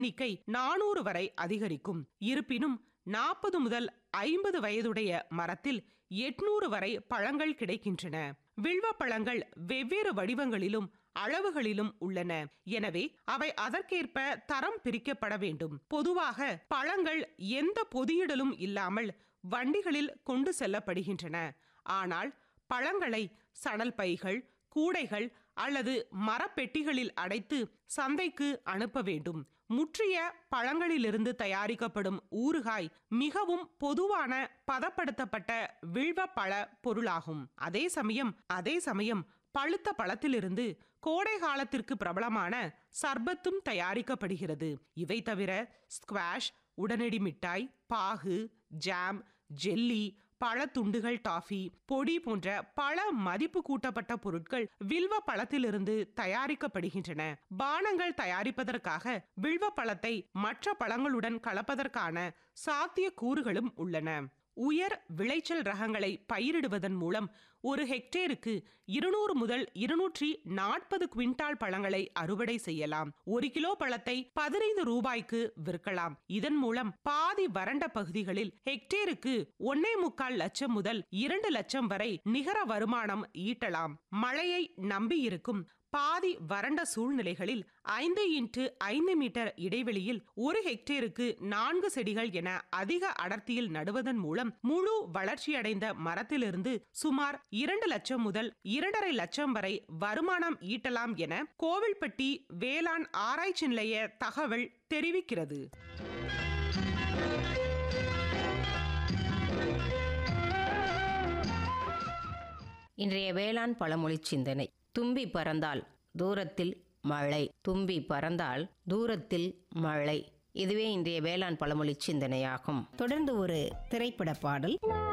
எண்ணிக்கை நானூறு வரை அதிகரிக்கும் இருப்பினும் நாற்பது முதல் ஐம்பது வயதுடைய மரத்தில் எட்நூறு வரை பழங்கள் கிடைக்கின்றன வில்வ பழங்கள் வெவ்வேறு வடிவங்களிலும் அளவுகளிலும் உள்ளன எனவே அவை அதற்கேற்ப தரம் பிரிக்கப்பட வேண்டும் பொதுவாக பழங்கள் எந்த பொதியிடலும் இல்லாமல் வண்டிகளில் கொண்டு செல்லப்படுகின்றன ஆனால் பழங்களை சணல் பைகள் கூடைகள் அல்லது மரப்பெட்டிகளில் அடைத்து சந்தைக்கு அனுப்ப வேண்டும் முற்றிய பழங்களிலிருந்து தயாரிக்கப்படும் ஊறுகாய் மிகவும் பொதுவான பதப்படுத்தப்பட்ட வில்வ பழ பொருளாகும் அதே சமயம் அதே சமயம் பழுத்த பழத்திலிருந்து கோடை காலத்திற்கு பிரபலமான சர்பத்தும் தயாரிக்கப்படுகிறது இவை தவிர ஸ்குவாஷ் உடனடி மிட்டாய் பாகு ஜாம் ஜெல்லி பழத்துண்டுகள் டாஃபி பொடி போன்ற பல மதிப்பு கூட்டப்பட்ட பொருட்கள் வில்வ பழத்திலிருந்து தயாரிக்கப்படுகின்றன பானங்கள் தயாரிப்பதற்காக வில்வ பழத்தை மற்ற பழங்களுடன் கலப்பதற்கான சாத்திய கூறுகளும் உள்ளன உயர் விளைச்சல் ரகங்களை பயிரிடுவதன் மூலம் ஒரு ஹெக்டேருக்கு இருநூறு முதல் இருநூற்றி நாற்பது குவிண்டால் பழங்களை அறுவடை செய்யலாம் ஒரு கிலோ பழத்தை பதினைந்து ரூபாய்க்கு விற்கலாம் இதன் மூலம் பாதி வறண்ட பகுதிகளில் ஹெக்டேருக்கு ஒன்னே முக்கால் லட்சம் முதல் இரண்டு லட்சம் வரை நிகர வருமானம் ஈட்டலாம் மழையை நம்பியிருக்கும் பாதி வறண்ட சூழ்நிலைகளில் ஐந்து இன்ட்டு ஐந்து மீட்டர் இடைவெளியில் ஒரு ஹெக்டேருக்கு நான்கு செடிகள் என அதிக அடர்த்தியில் நடுவதன் மூலம் முழு வளர்ச்சியடைந்த மரத்திலிருந்து சுமார் இரண்டு லட்சம் முதல் இரண்டரை லட்சம் வரை வருமானம் ஈட்டலாம் என கோவில்பட்டி வேளாண் ஆராய்ச்சி நிலைய தகவல் தெரிவிக்கிறது இன்றைய வேளாண் பழமொழி சிந்தனை தும்பி பறந்தால் தூரத்தில் மழை தும்பி பறந்தால் தூரத்தில் மழை இதுவே இன்றைய வேளாண் பழமொழி சிந்தனையாகும் தொடர்ந்து ஒரு திரைப்பட பாடல்